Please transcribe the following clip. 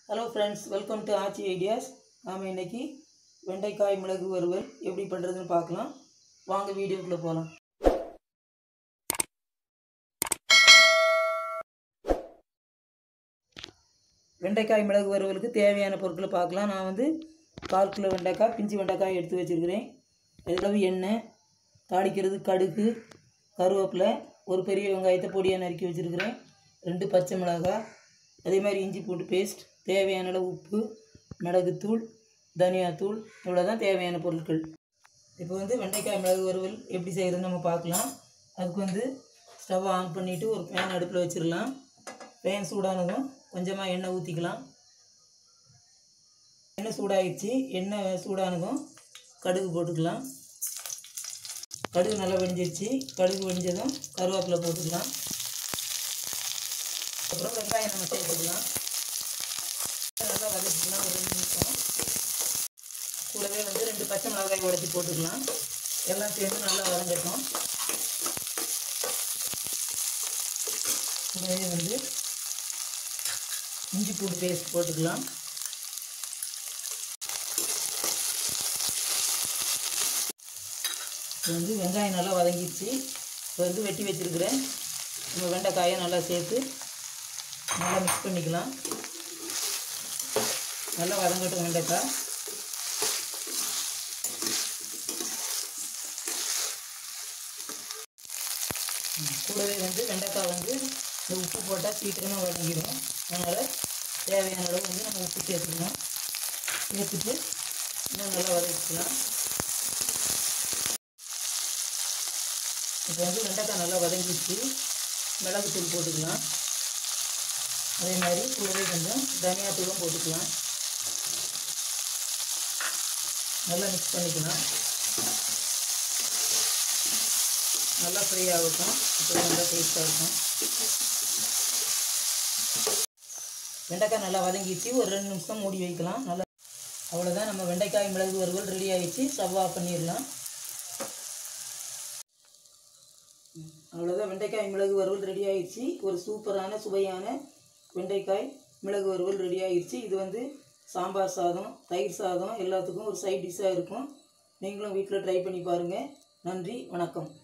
hello friends welcome to Aachi ideas நாம் இன்னைக்கு வெண்டைக்காய் மிளகு வறுவல் எப்படி பண்ணுறதுன்னு பார்க்கலாம் வாங்க வீடியோக்குள்ளே போகலாம் வெண்டைக்காய் மிளகு வறுவலுக்கு தேவையான பொருட்களை பார்க்கலாம் நான் வந்து கால் கிலோ வெண்டைக்காய் பிஞ்சு வெண்டைக்காய் எடுத்து வச்சுருக்கிறேன் இதில் எண்ணெய் தாளிக்கிறது கடுகு கருவேப்பிலை ஒரு பெரிய வெங்காயத்தை பொடியாக நறுக்கி வச்சுருக்கிறேன் ரெண்டு பச்சை மிளகாய் அதே மாதிரி இஞ்சி பூண்டு பேஸ்ட் தேவையான அளவு உப்பு மிளகுத்தூள் தனியாத்தூள் இவ்வளோ தான் தேவையான பொருட்கள் இப்போ வந்து வெண்டைக்காய் மிளகு வறுவல் எப்படி செய்கிறதுன்னு நம்ம பார்க்கலாம் அதுக்கு வந்து ஸ்டவ் ஆன் பண்ணிவிட்டு ஒரு பேன் அடுப்பில் வச்சிடலாம் பேன் சூடானதும் கொஞ்சமாக எண்ணெய் ஊற்றிக்கலாம் எண்ணெய் சூடாகிடுச்சு எண்ணெய் சூடானதும் கடுகு போட்டுக்கலாம் கடுகு நல்லா வெடிஞ்சிருச்சு கடுகு வெடிஞ்சதும் கருவேப்பிலை போட்டுக்கலாம் அப்புறம் வெங்காயம் நம்ம சேர்த்துக்கலாம் நல்லா வதக்கிக்கலாம் ஒரு ரெண்டு நிமிஷம் கூடவே வந்து ரெண்டு பச்சை மிளகாய் உடச்சி போட்டுக்கலாம் எல்லாம் சேர்ந்து நல்லா வதங்கட்டும் கூடவே வந்து இஞ்சி பூண்டு பேஸ்ட் போட்டுக்கலாம் இப்போ வந்து வெங்காயம் நல்லா வதங்கிடுச்சு இப்போ வந்து வெட்டி வச்சுருக்கிறேன் நம்ம வெண்டைக்காயை நல்லா சேர்த்து நல்லா மிக்ஸ் பண்ணிக்கலாம் நல்லா வதங்கட்டும் வெண்டைக்காய் கூடவே வந்து வெண்டைக்காய் வந்து இந்த உப்பு போட்டால் சீக்கிரமாக வதங்கிடும் அதனால் தேவையான அளவு வந்து நம்ம உப்பு சேர்த்துக்கலாம் சேர்த்துட்டு இன்னும் நல்லா வதக்கிக்கலாம் இப்போ வந்து வெண்டைக்காய் நல்லா வதங்கிடுச்சு மிளகுத்தூள் போட்டுக்கலாம் அதே மாதிரி கூடவே கொஞ்சம் தனியாத்தூளும் போட்டுக்கலாம் நல்லா மிக்ஸ் பண்ணிக்கலாம் நல்லா ஃப்ரை ஆகட்டும் இப்போ நல்லா டேஸ்ட்டாக இருக்கும் வெண்டைக்காய் நல்லா வதங்கிடுச்சு ஒரு ரெண்டு நிமிஷம் மூடி வைக்கலாம் நல்லா அவ்வளோதான் நம்ம வெண்டைக்காய் மிளகு வறுவல் ரெடி ஆகிடுச்சு ஸ்டவ் ஆஃப் பண்ணிடலாம் அவ்வளோதான் வெண்டைக்காய் மிளகு வறுவல் ரெடி ஆயிடுச்சு ஒரு சூப்பரான சுவையான வெண்டைக்காய் மிளகு வறுவல் ரெடி ஆயிடுச்சு இது வந்து சாம்பார் சாதம் தயிர் சாதம் எல்லாத்துக்கும் ஒரு சைட் டிஷ்ஷாக இருக்கும் நீங்களும் வீட்டில் ட்ரை பண்ணி பாருங்கள் நன்றி வணக்கம்